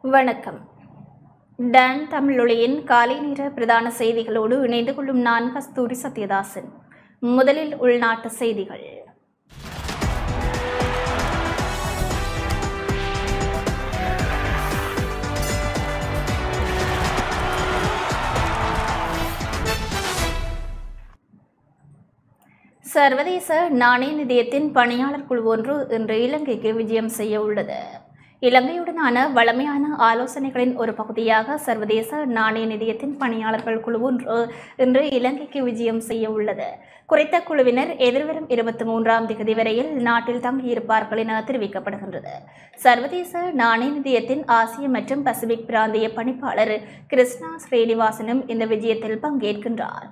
வணக்கம் டான் தமிழொலியின் காலை நேர பிரதான செய்திகளோடு இணைந்து கொள்ளும் நான் கஸ்தூரி சத்யதாசன் முதலில் உள்நாட்டு செய்திகள் சர்வதேச நாணய நிதியத்தின் பணியாளர் குழு ஒன்று இன்று இலங்கைக்கு விஜயம் செய்ய உள்ளது இலங்கையுடனான வளமையான ஆலோசனைகளின் ஒரு பகுதியாக சர்வதேச நாணய நிதியத்தின் பணியாளர்கள் குழு ஒன்று இன்று இலங்கைக்கு விஜயம் செய்ய உள்ளது குறித்த குழுவினர் எதிர்வரும் இருபத்தி மூன்றாம் தேதி வரையில் நாட்டில் தங்கியிருப்பார்கள் என தெரிவிக்கப்படுகின்றது சர்வதேச நாணய நிதியத்தின் ஆசிய மற்றும் பசிபிக் பிராந்திய பணிப்பாளர் கிருஷ்ணா ஸ்ரீனிவாசனும் இந்த விஜயத்தில் பங்கேற்கின்றார்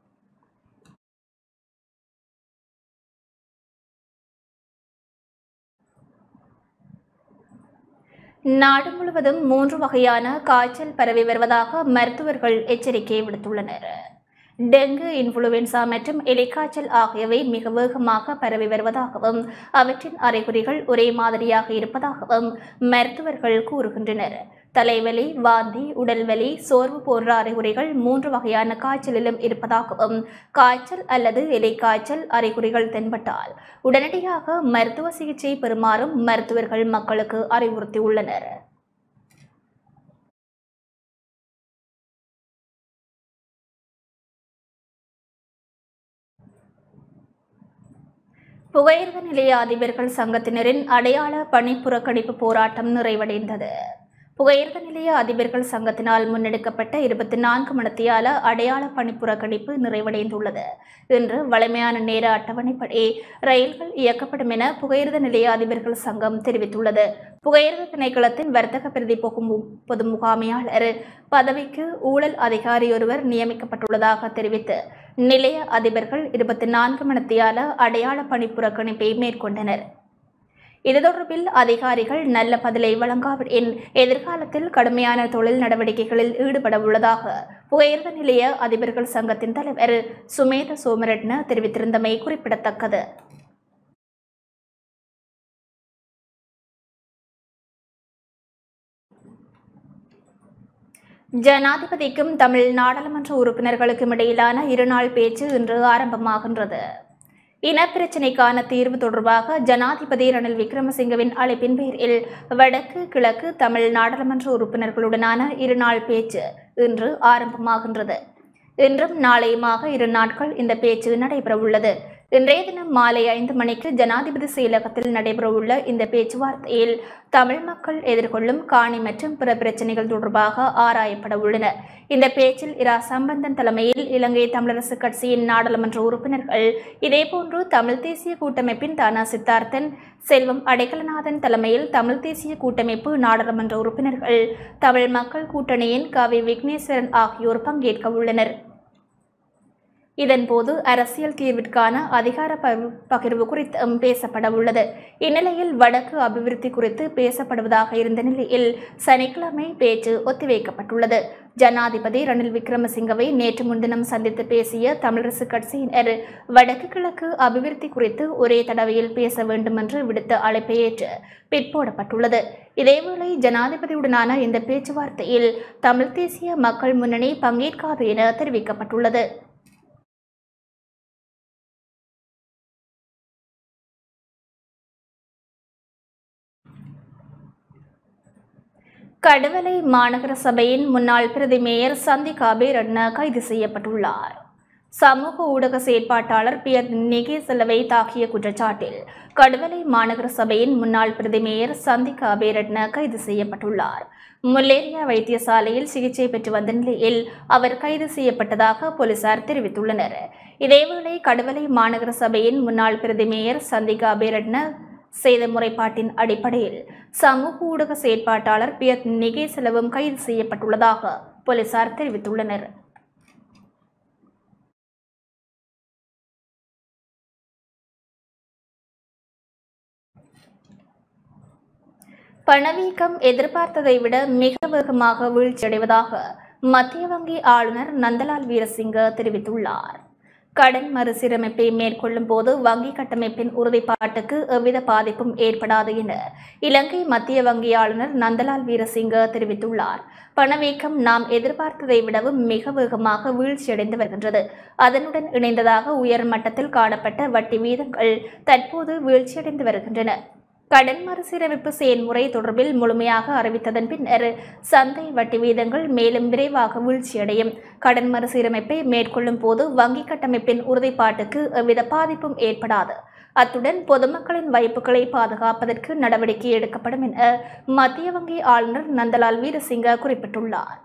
நாடு முழுவதும் மூன்று வகையான காய்ச்சல் பரவி வருவதாக மருத்துவர்கள் எச்சரிக்கை விடுத்துள்ளனர் டெங்கு இன்ஃபுளுவென்சா மற்றும் எலிக்காய்ச்சல் ஆகியவை மிக வேகமாக பரவி வருவதாகவும் அவற்றின் அறிகுறிகள் ஒரே மாதிரியாக இருப்பதாகவும் மருத்துவர்கள் கூறுகின்றனர் தலைவலி வாந்தி உடல்வலி சோர்வு போன்ற அறிகுறிகள் மூன்று வகையான காய்ச்சலிலும் இருப்பதாகவும் காய்ச்சல் அல்லது எலிக்காய்ச்சல் அறிகுறிகள் தென்பட்டால் உடனடியாக மருத்துவ சிகிச்சை பெறுமாறும் மருத்துவர்கள் மக்களுக்கு அறிவுறுத்தியுள்ளனர் புகையிரத நிலைய அதிபர்கள் சங்கத்தினரின் அடையாள பணி புறக்கணிப்பு போராட்டம் நிறைவடைந்தது புகையிரத நிலைய அதிபர்கள் சங்கத்தினால் முன்னெடுக்கப்பட்ட இருபத்தி நான்கு மணித்தியால அடையாள பணி புறக்கணிப்பு நிறைவடைந்துள்ளது இன்று வலிமையான நேர அட்டவணைப்படி ரயில்கள் இயக்கப்படும் என புகையிரத நிலைய அதிபர்கள் சங்கம் தெரிவித்துள்ளது புகையிரத திணைக்களத்தின் வர்த்தக பிரதி போக்கும் பொது முகாமையாளர் பதவிக்கு ஊழல் அதிகாரி ஒருவர் நியமிக்கப்பட்டுள்ளதாக தெரிவித்து நிலைய அதிபர்கள் இருபத்தி நான்கு மணித்தியால அடையாள பணி புறக்கணிப்பை மேற்கொண்டனர் இது தொடர்பில் அதிகாரிகள் நல்ல பதிலை வழங்காவிடின் எதிர்காலத்தில் கடுமையான தொழில் நடவடிக்கைகளில் ஈடுபட உள்ளதாக புகையிரத நிலைய அதிபர்கள் சங்கத்தின் தலைவர் சுமேத சோமரட்ன தெரிவித்திருந்தமை குறிப்பிடத்தக்கது ஜனாதிபதிக்கும் தமிழ் நாடாளுமன்ற உறுப்பினர்களுக்கும் இடையிலான இருநாள் பேச்சு இன்று ஆரம்பமாகின்றது இனப்பிரச்சினைக்கான தீர்வு தொடர்பாக ஜனாதிபதி ரணில் விக்ரமசிங்கவின் அழைப்பின் பேரில் வடக்கு கிழக்கு தமிழ் நாடாளுமன்ற உறுப்பினர்களுடனான இருநாள் பேச்சு இன்று ஆரம்பமாகின்றது இன்றும் நாளையுமாக இரு நாட்கள் இந்த பேச்சு நடைபெறவுள்ளது இன்றைய தினம் மாலை ஐந்து மணிக்கு ஜனாதிபதி செயலகத்தில் நடைபெறவுள்ள இந்த பேச்சுவார்த்தையில் தமிழ் மக்கள் எதிர்கொள்ளும் காணி மற்றும் பிற பிரச்சனைகள் தொடர்பாக ஆராயப்பட உள்ளன இந்த பேச்சில் இரா சம்பந்தன் தலைமையில் இலங்கை தமிழரசு கட்சியின் நாடாளுமன்ற உறுப்பினர்கள் இதேபோன்று தமிழ் தேசிய கூட்டமைப்பின் தானா சித்தார்த்தன் செல்வம் அடைக்கலநாதன் தலைமையில் தமிழ் தேசிய கூட்டமைப்பு நாடாளுமன்ற உறுப்பினர்கள் தமிழ் மக்கள் கூட்டணியின் கவி விக்னேஸ்வரன் ஆகியோர் பங்கேற்க உள்ளனர் இதன்போது அரசியல் தீர்விற்கான அதிகார பகிர்வு குறித்து பேசப்பட உள்ளது இந்நிலையில் வடக்கு அபிவிருத்தி குறித்து பேசப்படுவதாக இருந்த நிலையில் சனிக்கிழமை பேச்சு ஒத்திவைக்கப்பட்டுள்ளது ஜனாதிபதி ரணில் விக்ரமசிங்கவை நேற்று முன்தினம் சந்தித்து பேசிய தமிழரசு கட்சியினர் வடக்கு கிழக்கு அபிவிருத்தி குறித்து ஒரே தடவையில் பேச வேண்டும் என்று விடுத்த அழைப்பை ஏற்று பிற்போடப்பட்டுள்ளது இதேவேளை ஜனாதிபதியுடனான இந்த பேச்சுவார்த்தையில் தமிழ் தேசிய மக்கள் முன்னணி பங்கேற்காது என தெரிவிக்கப்பட்டுள்ளது கடுவலை மாநகர சபையின் முன்னாள் பிரதி மேயர் சந்திகா பேரண்ண கைது செய்யப்பட்டுள்ளார் சமூக ஊடக செயற்பாட்டாளர் பியர் நிகேசலவை தாக்கிய குற்றச்சாட்டில் கடுவலை மாநகர சபையின் முன்னாள் பிரதி மேயர் சந்திகா பேரட்ன கைது செய்யப்பட்டுள்ளார் முல்லேரியா வைத்தியசாலையில் சிகிச்சை பெற்று வந்த நிலையில் அவர் கைது செய்யப்பட்டதாக போலீசார் தெரிவித்துள்ளனர் இதேவேளை கடுவலை மாநகர சபையின் முன்னாள் பிரதி மேயர் சந்திகா பேரட்ன செய்த முறைப்பாட்டின் அடிப்படையில் சமூக ஊடக செயற்பாட்டாளர் பியத் நிகேசலவும் கைது செய்யப்பட்டுள்ளதாக போலீசார் தெரிவித்துள்ளனர் பணவீக்கம் எதிர்பார்த்ததை விட மிக வேகமாக வீழ்ச்சியடைவதாக மத்திய வங்கி ஆளுநர் நந்தலால் வீரசிங்க தெரிவித்துள்ளார் கடன் மறுசீரமைப்பை மேற்கொள்ளும் போது வங்கி கட்டமைப்பின் உறுதிப்பாட்டுக்கு எவ்வித பாதிப்பும் ஏற்படாது என இலங்கை மத்திய வங்கி ஆளுநர் நந்தலால் வீரசிங்க தெரிவித்துள்ளார் பணவீக்கம் நாம் எதிர்பார்த்ததை விடவும் மிக வேகமாக வீழ்ச்சியடைந்து வருகின்றது அதனுடன் இணைந்ததாக உயர் மட்டத்தில் காணப்பட்ட வட்டி வீதங்கள் தற்போது வீழ்ச்சியடைந்து வருகின்றன கடன் மறுசீரமைப்பு செயல்முறை தொடர்பில் முழுமையாக அறிவித்ததன் பின்னர் சந்தை வட்டி வீதங்கள் மேலும் விரைவாக வீழ்ச்சியடையும் கடன் மறுசீரமைப்பை மேற்கொள்ளும் போது வங்கி கட்டமைப்பின் உறுதிப்பாட்டுக்கு எவ்வித பாதிப்பும் ஏற்படாது அத்துடன் பொதுமக்களின் வைப்புகளை பாதுகாப்பதற்கு நடவடிக்கை எடுக்கப்படும் என மத்திய வங்கி ஆளுநர் நந்தலால் வீரசிங்க குறிப்பிட்டுள்ளார்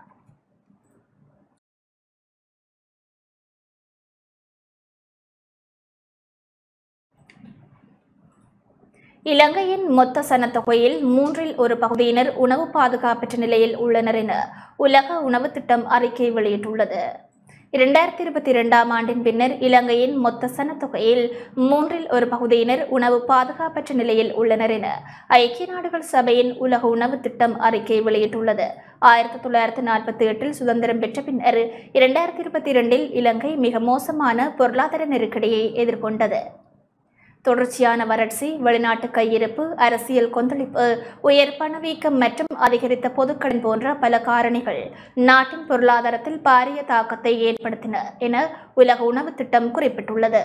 இலங்கையின் மொத்த சனத்தொகையில் மூன்றில் ஒரு பகுதியினர் உணவு பாதுகாப்பற்ற நிலையில் உள்ளனர் என உலக உணவு திட்டம் அறிக்கை வெளியிட்டுள்ளது இரண்டாயிரத்தி இருபத்தி இரண்டாம் ஆண்டின் பின்னர் இலங்கையின் மொத்த சனத்தொகையில் மூன்றில் ஒரு பகுதியினர் உணவு பாதுகாப்பற்ற நிலையில் உள்ளனர் என ஐக்கிய நாடுகள் சபையின் உலக உணவு திட்டம் அறிக்கை வெளியிட்டுள்ளது ஆயிரத்தி தொள்ளாயிரத்தி நாற்பத்தி எட்டில் சுதந்திரம் பெற்ற பின்னர் இரண்டாயிரத்தி இருபத்தி இரண்டில் இலங்கை மிக மோசமான பொருளாதார நெருக்கடியை எதிர்கொண்டது தொடர்ச்சியான வறட்சி வெளிநாட்டு கையிருப்பு அரசியல் கொந்தளிப்பு உயர் பணவீக்கம் மற்றும் அதிகரித்த பொதுக்கடன் போன்ற பல காரணிகள் நாட்டின் பொருளாதாரத்தில் பாரிய தாக்கத்தை ஏற்படுத்தின என உலக உணவு திட்டம் குறிப்பிட்டுள்ளது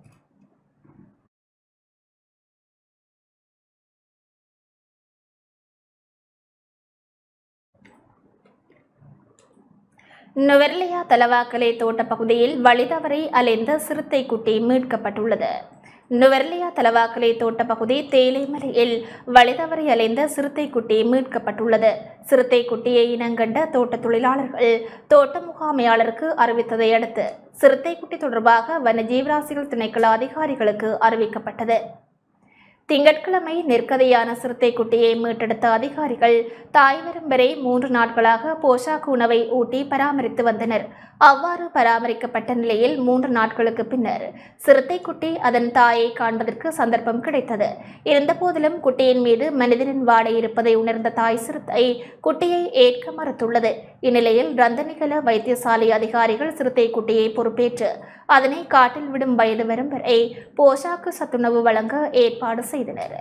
நுவர்லியா தலவாக்கலை தோட்ட பகுதியில் வழிதவறி அலைந்த சிறுத்தை குட்டி மீட்கப்பட்டுள்ளது நுவர்லியா தலவாக்கலை தோட்ட பகுதி தேயிலைமலையில் வழிதவறி அலைந்த சிறுத்தை குட்டி மீட்கப்பட்டுள்ளது சிறுத்தை குட்டியை இனங்கண்ட தோட்ட தொழிலாளர்கள் தோட்ட முகாமையாளருக்கு அறிவித்ததை அடுத்து சிறுத்தை குட்டி தொடர்பாக வன ஜீவராசிகள் திணைக்கள அதிகாரிகளுக்கு அறிவிக்கப்பட்டது திங்கட்கிழமை நெற்கதையான சிறுத்தை குட்டியை மீட்டெடுத்த அதிகாரிகள் தாய் வரும் வரை மூன்று நாட்களாக போஷாக்கு உணவை ஊட்டி பராமரித்து வந்தனர் அவ்வாறு பராமரிக்கப்பட்ட நிலையில் மூன்று நாட்களுக்கு பின்னர் சிறுத்தை குட்டி அதன் தாயை காண்பதற்கு சந்தர்ப்பம் கிடைத்தது இருந்தபோதிலும் குட்டியின் மீது மனிதனின் வாடை இருப்பதை உணர்ந்த தாய் சிறுத்தை குட்டியை ஏற்க மறுத்துள்ளது இந்நிலையில் ரந்தனிகல வைத்தியசாலை அதிகாரிகள் சிறுத்தை குட்டியை பொறுப்பேற்று அதனை காட்டில் விடும் வயது வரும் வரை போஷாக்கு சத்துணவு வழங்க ஏற்பாடு செய்தனர்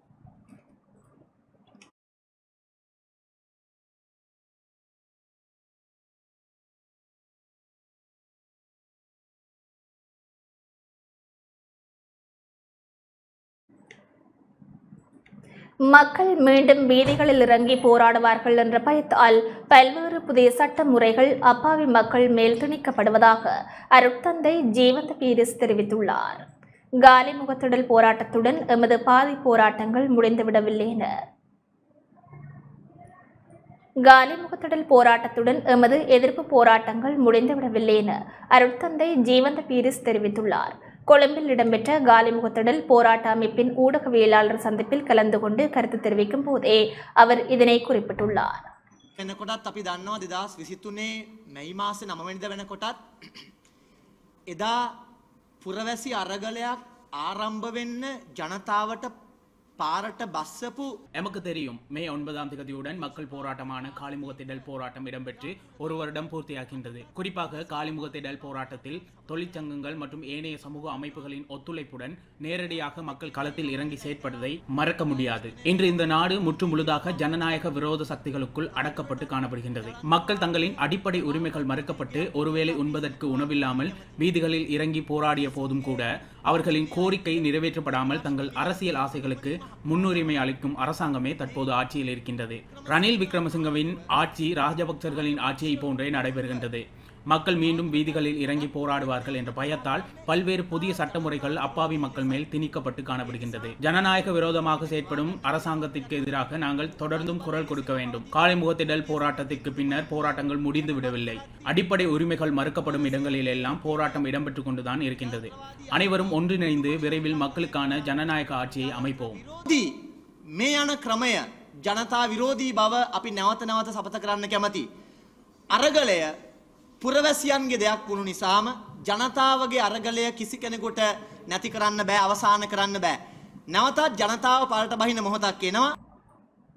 மக்கள் மீண்டும் வீதிகளில் இறங்கி போராடுவார்கள் என்ற பயத்தால் பல்வேறு புதிய சட்ட முறைகள் அப்பாவி மக்கள் மேல் திணிக்கப்படுவதாக அருட்தந்தை ஜீவந்த பீரிஸ் தெரிவித்துள்ளார் காலி முகத்திடல் போராட்டத்துடன் எமது பாதி போராட்டங்கள் முடிந்துவிடவில்லை என காலி முகத்திடல் போராட்டத்துடன் எமது எதிர்ப்பு போராட்டங்கள் முடிந்துவிடவில்லை என அருட்தந்தை ஜீவந்த பீரிஸ் தெரிவித்துள்ளார் கொழும்பில் இடம்பெற்ற காலிமுகத்திடல் போராட்ட அமைப்பின் ஊடகவியலாளர் சந்திப்பில் கலந்து கொண்டு கருத்து தெரிவிக்கும் போதே அவர் இதனை குறிப்பிட்டுள்ளார் වෙනකොටත් අපි දන්නවා දෙදස් විසිත්තුනේ මැයි මාස නමවැනිද වෙනකොටත් එදා පුරවැසි අරගලයක් ආරම්භ වෙන්න ජනතාවට පාරට බස්සපු எமக்கு தெரியும் மே ஒன்பதாம் திகதியுடன் மக்கள் போராட்டமான காலிமுகத்திடல் போராட்டம் இடம்பெற்று ஒரு வருடம் பூர்த்தியாகின்றது குறிப்பாக காலிமுகத்திடல் போராட்டத்தில் தொழிற்சங்கங்கள் மற்றும் ஏனைய சமூக அமைப்புகளின் ஒத்துழைப்புடன் நேரடியாக மக்கள் களத்தில் இறங்கி செயற்படுவதை மறக்க முடியாது இன்று இந்த நாடு முற்று முழுதாக ஜனநாயக விரோத சக்திகளுக்குள் அடக்கப்பட்டு காணப்படுகின்றது மக்கள் தங்களின் அடிப்படை உரிமைகள் மறுக்கப்பட்டு ஒருவேளை உண்பதற்கு உணவில்லாமல் வீதிகளில் இறங்கி போராடிய போதும் கூட அவர்களின் கோரிக்கை நிறைவேற்றப்படாமல் தங்கள் அரசியல் ஆசைகளுக்கு முன்னுரிமை அளிக்கும் அரசாங்கமே தற்போது ஆட்சியில் இருக்கின்றது ரணில் விக்ரமசிங்கவின் ஆட்சி ராஜபக்சர்களின் ஆட்சியை போன்றே நடைபெறுகின்றது மக்கள் மீண்டும் வீதிகளில் இறங்கி போராடுவார்கள் என்ற பயத்தால் பல்வேறு புதிய சட்டமுறைகள் அப்பாவி மக்கள் மேல் திணிக்கப்பட்டு காணப்படுகின்றது ஜனநாயக விரோதமாக செயற்படும் அரசாங்கத்திற்கு எதிராக நாங்கள் தொடர்ந்தும் குரல் கொடுக்க வேண்டும் காலை முகத்திடல் போராட்டத்திற்கு பின்னர் போராட்டங்கள் முடிந்து விடவில்லை அடிப்படை உரிமைகள் மறுக்கப்படும் இடங்களில் எல்லாம் போராட்டம் இடம்பெற்றுக் கொண்டுதான் இருக்கின்றது அனைவரும் ஒன்றிணைந்து விரைவில் மக்களுக்கான ஜனநாயக ஆட்சியை அமைப்போம் දී මේ යන ක්‍රමය ජනතා විරෝධී බව අපි නැවත නැවත සපත කරන්න කැමති. අරගලය පුරවැසියන්ගේ දෙයක් වුණු නිසාම ජනතාවගේ අරගලය කිසි කෙනෙකුට නැති කරන්න බෑ අවසාන කරන්න බෑ. නැවතත් ජනතාව පලට බහින මොහොතක් එනවා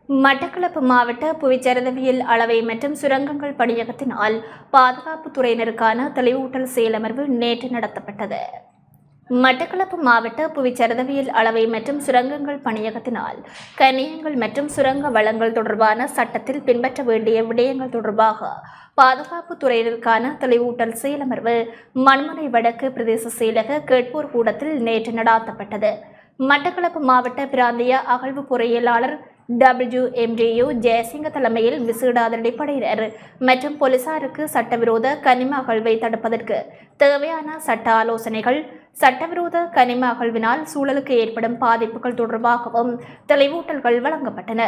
மட்டக்களப்பு மாவட்ட புவிச்சரிதவியல் அளவை மற்றும் சுரங்கங்கள் பணியகத்தினால் பாதுகாப்புத் துறையினருக்கான தெளிவூட்டல் செயலமர்வு நேற்று நடத்தப்பட்டது மட்டக்களப்பு மாவட்ட புவிச்சரிதவியல் அளவை மற்றும் சுரங்கங்கள் பணியகத்தினால் கனியங்கள் மற்றும் சுரங்க வளங்கள் தொடர்பான சட்டத்தில் பின்பற்ற வேண்டிய விடயங்கள் தொடர்பாக பாதுகாப்பு துறையினருக்கான தெளிவூட்டல் செயலமர்வு மண்முனை வடக்கு பிரதேச செயலக கேட்போர் கூடத்தில் நேற்று நடாத்தப்பட்டது மட்டக்களப்பு மாவட்ட பிராந்திய அகழ்வு பொறியியலாளர் டபிள்யூ எம்டியு ஜெயசிங்க தலைமையில் விசேட அதிரடிப்படையினர் மற்றும் போலீசாருக்கு சட்டவிரோத கனிம அகழ்வை தடுப்பதற்கு தேவையான சட்ட ஆலோசனைகள் சட்டவிரோத கனிம அகழ்வினால் சூழலுக்கு ஏற்படும் பாதிப்புகள் தொடர்பாகவும் தெளிவூட்டல்கள் வழங்கப்பட்டன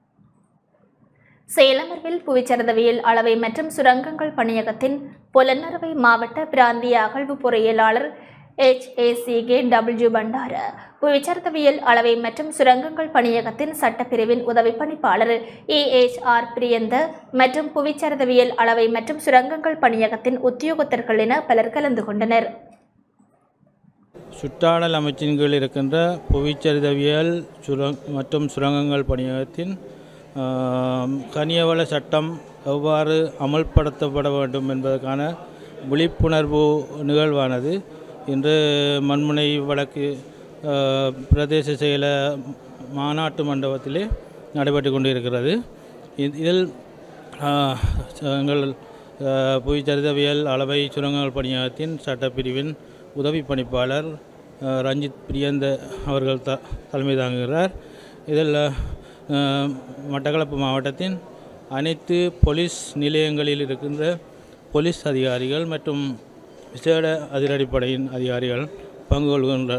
சேலமர்வில் புவிச்சரிதவியல் அளவை மற்றும் சுரங்கங்கள் பணியகத்தின் புலனறுவை மாவட்ட பிராந்திய அகழ்வு பொறியியலாளர் எச் ஏசிகே டபிள்யூ பண்டார புவிச்சரிதவியல் அளவை மற்றும் சுரங்கங்கள் பணியகத்தின் சட்டப்பிரிவின் உதவி பணிப்பாளர் ஏஎச்ஆர் பிரியந்த மற்றும் புவிச்சரிதவியல் அளவை மற்றும் சுரங்கங்கள் பணியகத்தின் உத்தியோகத்தர்கள் என பலர் கலந்து கொண்டனர் சுற்றாடல் அமைச்சின் கீழ் இருக்கின்ற புவிச்சரிதவியல் சுரங் மற்றும் சுரங்கங்கள் பணியகத்தின் ஆம், கனியவள சட்டம் எவ்வாறு அமல்படுத்தப்பட வேண்டும் என்பதற்கான விழிப்புணர்வு நிகழ்வானது இன்று மண்முனை வடக்கு ஆ, பிரதேச செயல மாநாட்டு மண்டபத்திலே நடைபெற்று கொண்டிருக்கிறது இ- இதில் ஆ, எங்கள் ஆ, புவிச்சரிதவியல் அளவை சுரங்கங்கள் பணியகத்தின் சட்டப்பிரிவின் உதவி பணிப்பாளர் ஆ, ரஞ்சித் பிரியந்த அவர்கள் த தலைமை தாங்குகிறார் இதில் ஆ, மட்டக்களப்பு மாவட்டத்தின் அனைத்து போலீஸ் நிலையங்களில் இருக்கின்ற போலீஸ் அதிகாரிகள் மற்றும் விசேட அதிரடிப்படையின் அதிகாரிகள் பங்கு கொள்கின்ற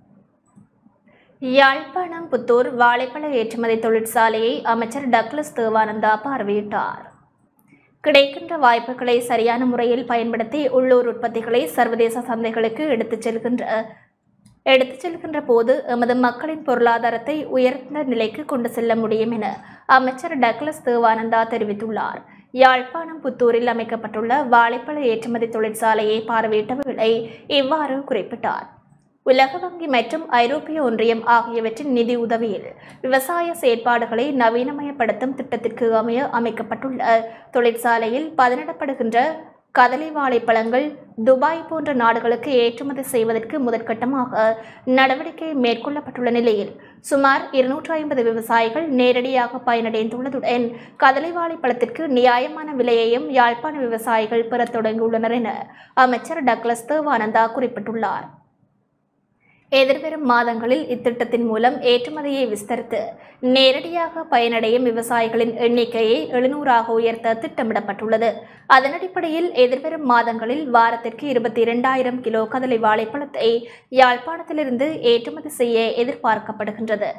யாழ்ப்பாணம் புத்தூர் வாழைப்பழ ஏற்றுமதி தொழிற்சாலையை அமைச்சர் டக்ளஸ் தேவானந்தா பார்வையிட்டார் கிடைக்கின்ற வாய்ப்புகளை சரியான முறையில் பயன்படுத்தி உள்ளூர் உற்பத்திகளை சர்வதேச சந்தைகளுக்கு எடுத்துச் செல்கின்ற எடுத்துச் செல்கின்ற போது எமது மக்களின் பொருளாதாரத்தை உயர்ந்த நிலைக்கு கொண்டு செல்ல முடியும் என அமைச்சர் டக்ளஸ் தேவானந்தா தெரிவித்துள்ளார் யாழ்ப்பாணம் புத்தூரில் அமைக்கப்பட்டுள்ள வாழைப்பழ ஏற்றுமதி தொழிற்சாலையை பார்வையிட்ட வேளை இவ்வாறு குறிப்பிட்டார் உலக வங்கி மற்றும் ஐரோப்பிய ஒன்றியம் ஆகியவற்றின் நிதி உதவியில் விவசாய செயற்பாடுகளை நவீனமயப்படுத்தும் திட்டத்திற்கு அமைய அமைக்கப்பட்டுள்ள தொழிற்சாலையில் பதனிடப்படுகின்ற கதலி வாழைப்பழங்கள் துபாய் போன்ற நாடுகளுக்கு ஏற்றுமதி செய்வதற்கு முதற்கட்டமாக நடவடிக்கை மேற்கொள்ளப்பட்டுள்ள நிலையில் சுமார் இருநூற்று ஐம்பது விவசாயிகள் நேரடியாக பயனடைந்துள்ளதுடன் கதலி வாழைப்பழத்திற்கு நியாயமான விலையையும் யாழ்ப்பாண விவசாயிகள் பெறத் தொடங்கியுள்ளனர் என அமைச்சர் டக்ளஸ் தேவானந்தா குறிப்பிட்டுள்ளார் எதிர்வரும் மாதங்களில் இத்திட்டத்தின் மூலம் ஏற்றுமதியை விஸ்தரித்து நேரடியாக பயனடையும் விவசாயிகளின் எண்ணிக்கையை எழுநூறாக உயர்த்த திட்டமிடப்பட்டுள்ளது அதன் அடிப்படையில் எதிர்வரும் மாதங்களில் வாரத்திற்கு இருபத்தி இரண்டாயிரம் கிலோ கதலி வாழைப்பழத்தை யாழ்ப்பாணத்திலிருந்து ஏற்றுமதி செய்ய எதிர்பார்க்கப்படுகின்றது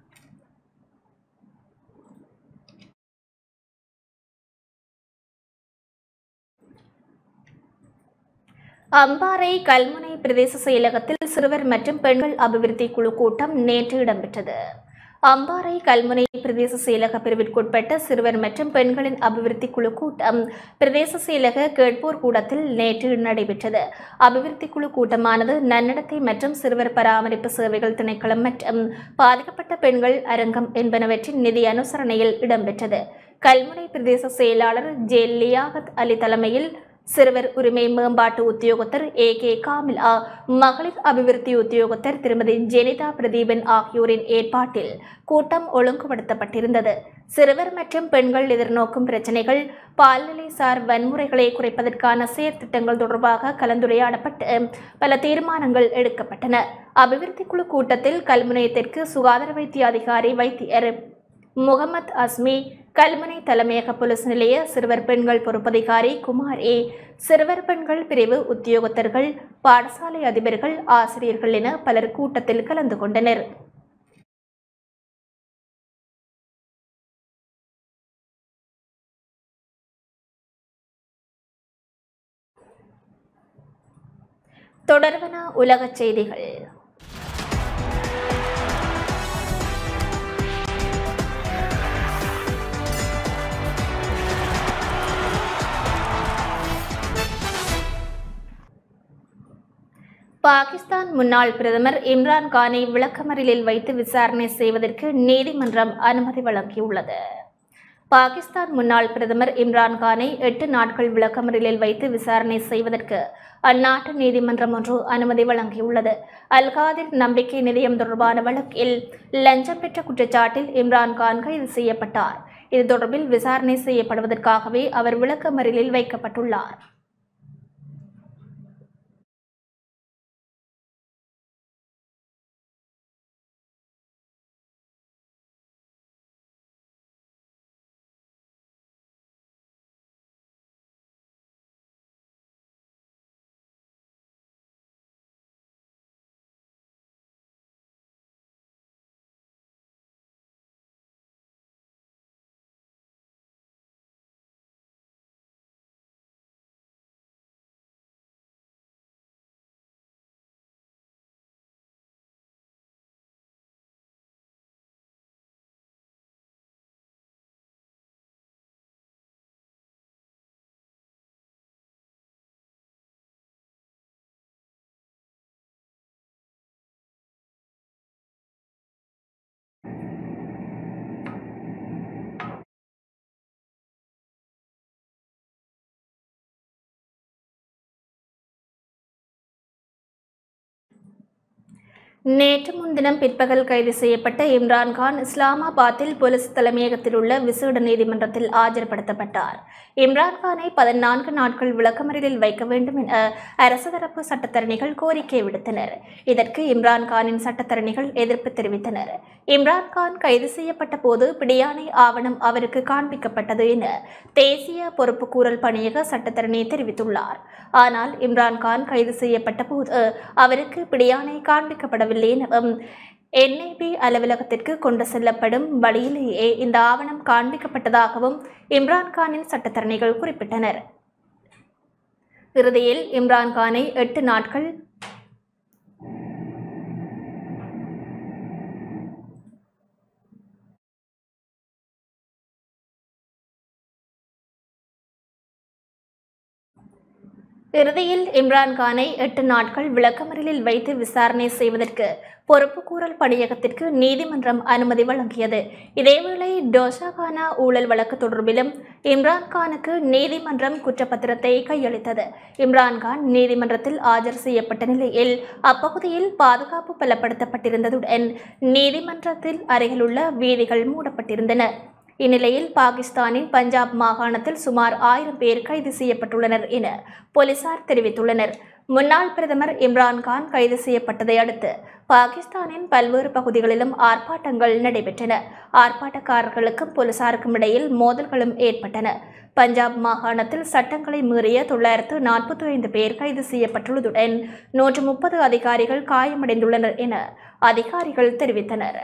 அம்பாறை கல்முனை பிரதேச செயலகத்தில் சிறுவர் மற்றும் பெண்கள் அபிவிருத்தி குழு கூட்டம் நேற்று இடம்பெற்றது அம்பாறை கல்முனை பிரதேச செயலக பிரிவிற்குட்பட்ட சிறுவர் மற்றும் பெண்களின் அபிவிருத்தி குழு கூட்டம் பிரதேச செயலக கேட்போர் கூடத்தில் நேற்று நடைபெற்றது அபிவிருத்தி குழு கூட்டமானது நன்னடத்தை மற்றும் சிறுவர் பராமரிப்பு சேவைகள் திணைக்களம் மற்றும் பாதிக்கப்பட்ட பெண்கள் அரங்கம் என்பனவற்றின் நிதி அனுசரணையில் இடம்பெற்றது கல்முனை பிரதேச செயலாளர் ஜே லியாகத் அலி தலைமையில் சிறுவர் உரிமை மேம்பாட்டு உத்தியோகத்தர் ஏ கே காமிலா மகளிர் அபிவிருத்தி உத்தியோகத்தர் திருமதி ஜெனிதா பிரதீபன் ஆகியோரின் ஏற்பாட்டில் கூட்டம் ஒழுங்குபடுத்தப்பட்டிருந்தது சிறுவர் மற்றும் பெண்கள் எதிர்நோக்கும் பிரச்சினைகள் பால்நிலை சார் வன்முறைகளை குறைப்பதற்கான செயற்திட்டங்கள் தொடர்பாக கலந்துரையாடப்பட்டு பல தீர்மானங்கள் எடுக்கப்பட்டன அபிவிருத்தி குழு கூட்டத்தில் கல்முனை தெற்கு சுகாதார வைத்திய அதிகாரி வைத்தியர் முகமது அஸ்மி கல்முனை தலைமையக போலீஸ் நிலைய சிறுவர் பெண்கள் பொறுப்பதிகாரி குமாரி சிறுவர் பெண்கள் பிரிவு உத்தியோகத்தர்கள் பாடசாலை அதிபர்கள் ஆசிரியர்கள் என பலர் கூட்டத்தில் கலந்து கொண்டனர் தொடர்வன உலகச் செய்திகள் பாகிஸ்தான் முன்னாள் பிரதமர் இம்ரான் கானை விளக்கமறியலில் வைத்து விசாரணை செய்வதற்கு நீதிமன்றம் அனுமதி வழங்கியுள்ளது பாகிஸ்தான் முன்னாள் பிரதமர் இம்ரான் கானை எட்டு நாட்கள் விளக்கமறியலில் வைத்து விசாரணை செய்வதற்கு அந்நாட்டு நீதிமன்றம் ஒன்று அனுமதி வழங்கியுள்ளது அல்காதிர் நம்பிக்கை நிதியம் தொடர்பான வழக்கில் லஞ்சம் பெற்ற குற்றச்சாட்டில் இம்ரான் கான் கைது செய்யப்பட்டார் இது தொடர்பில் விசாரணை செய்யப்படுவதற்காகவே அவர் விளக்கமறியலில் வைக்கப்பட்டுள்ளார் நேற்று முன்தினம் பிற்பகல் கைது செய்யப்பட்ட இம்ரான்கான் இஸ்லாமாபாத்தில் போலீஸ் தலைமையகத்தில் உள்ள விசேட நீதிமன்றத்தில் ஆஜர்படுத்தப்பட்டார் இம்ரான்கானை பதினான்கு நாட்கள் விளக்கமறியலில் வைக்க வேண்டும் என அரசு தரப்பு சட்டத்தரணிகள் கோரிக்கை விடுத்தனர் இதற்கு இம்ரான்கானின் சட்டத்தரணிகள் எதிர்ப்பு தெரிவித்தனர் இம்ரான்கான் கைது செய்யப்பட்ட போது பிடியாணை ஆவணம் அவருக்கு காண்பிக்கப்பட்டது என தேசிய பொறுப்புக்கூறல் பணியக சட்டத்தரணி தெரிவித்துள்ளார் ஆனால் இம்ரான்கான் கைது செய்யப்பட்ட போது அவருக்கு பிடியாணை காண்பிக்கப்படவில்லை எனவும் என்ஐபி அலுவலகத்திற்கு கொண்டு செல்லப்படும் வழியிலேயே இந்த ஆவணம் காண்பிக்கப்பட்டதாகவும் இம்ரான்கானின் சட்டத்தரணிகள் குறிப்பிட்டனர் இறுதியில் இம்ரான்கானை எட்டு நாட்கள் இறுதியில் இம்ரான்கானை எட்டு நாட்கள் விளக்கமறியலில் வைத்து விசாரணை செய்வதற்கு பொறுப்புக்கூறல் பணியகத்திற்கு நீதிமன்றம் அனுமதி வழங்கியது இதேவேளை டோஷாகானா ஊழல் வழக்கு தொடர்பிலும் இம்ரான்கானுக்கு நீதிமன்றம் குற்றப்பத்திரத்தை கையளித்தது இம்ரான்கான் நீதிமன்றத்தில் ஆஜர் செய்யப்பட்ட நிலையில் அப்பகுதியில் பாதுகாப்பு பலப்படுத்தப்பட்டிருந்ததுடன் நீதிமன்றத்தில் அருகிலுள்ள வீதிகள் மூடப்பட்டிருந்தன இந்நிலையில் பாகிஸ்தானின் பஞ்சாப் மாகாணத்தில் சுமார் ஆயிரம் பேர் கைது செய்யப்பட்டுள்ளனர் என போலீசார் தெரிவித்துள்ளனர் முன்னாள் பிரதமர் இம்ரான்கான் கைது செய்யப்பட்டதை அடுத்து பாகிஸ்தானின் பல்வேறு பகுதிகளிலும் ஆர்ப்பாட்டங்கள் நடைபெற்றன ஆர்ப்பாட்டக்காரர்களுக்கும் போலீசாருக்கும் இடையில் மோதல்களும் ஏற்பட்டன பஞ்சாப் மாகாணத்தில் சட்டங்களை மீறிய தொள்ளாயிரத்து நாற்பத்தி ஐந்து பேர் கைது செய்யப்பட்டுள்ளதுடன் நூற்று முப்பது அதிகாரிகள் காயமடைந்துள்ளனர் என அதிகாரிகள் தெரிவித்தனர்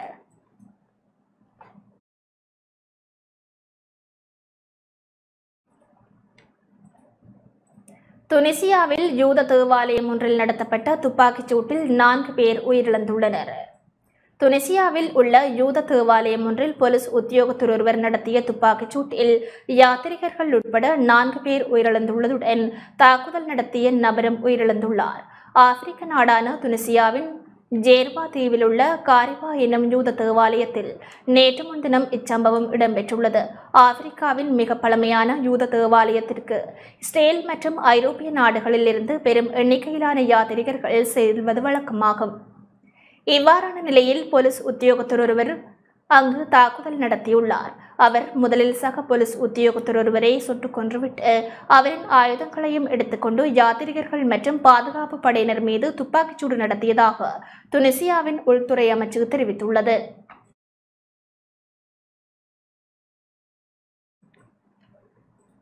துனிசியாவில் யூத தேவாலயம் ஒன்றில் நடத்தப்பட்ட துப்பாக்கிச் சூட்டில் நான்கு பேர் உயிரிழந்துள்ளனர் துனிசியாவில் உள்ள யூத தேவாலயம் ஒன்றில் போலீஸ் உத்தியோகத்தர் ஒருவர் நடத்திய துப்பாக்கிச் சூட்டில் யாத்ரிகர்கள் உட்பட நான்கு பேர் உயிரிழந்துள்ளதுடன் தாக்குதல் நடத்திய நபரும் உயிரிழந்துள்ளார் ஆப்பிரிக்க நாடான துனிசியாவின் ஜேர்பா தீவில் உள்ள காரிபா என்னும் யூத தேவாலயத்தில் நேற்று முன்தினம் இச்சம்பவம் இடம்பெற்றுள்ளது ஆப்பிரிக்காவின் மிக பழமையான யூத தேவாலயத்திற்கு இஸ்ரேல் மற்றும் ஐரோப்பிய நாடுகளில் இருந்து பெரும் எண்ணிக்கையிலான யாத்ரிகர்கள் செல்வது வழக்கமாகும் இவ்வாறான நிலையில் போலீஸ் உத்தியோகத்தர் ஒருவர் அங்கு தாக்குதல் நடத்தியுள்ளார் அவர் முதலில் சக போலீஸ் உத்தியோகத்தர் ஒருவரை சுட்டுக் கொன்றுவிட்டு அவரின் ஆயுதங்களையும் எடுத்துக்கொண்டு யாத்ரிகர்கள் மற்றும் பாதுகாப்பு படையினர் மீது துப்பாக்கிச்சூடு நடத்தியதாக துனிசியாவின் உள்துறை அமைச்சு தெரிவித்துள்ளது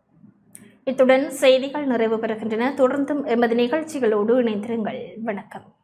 இத்துடன் செய்திகள் நிறைவு பெறுகின்றன தொடர்ந்தும் எமது நிகழ்ச்சிகளோடு இணைந்திருங்கள் வணக்கம்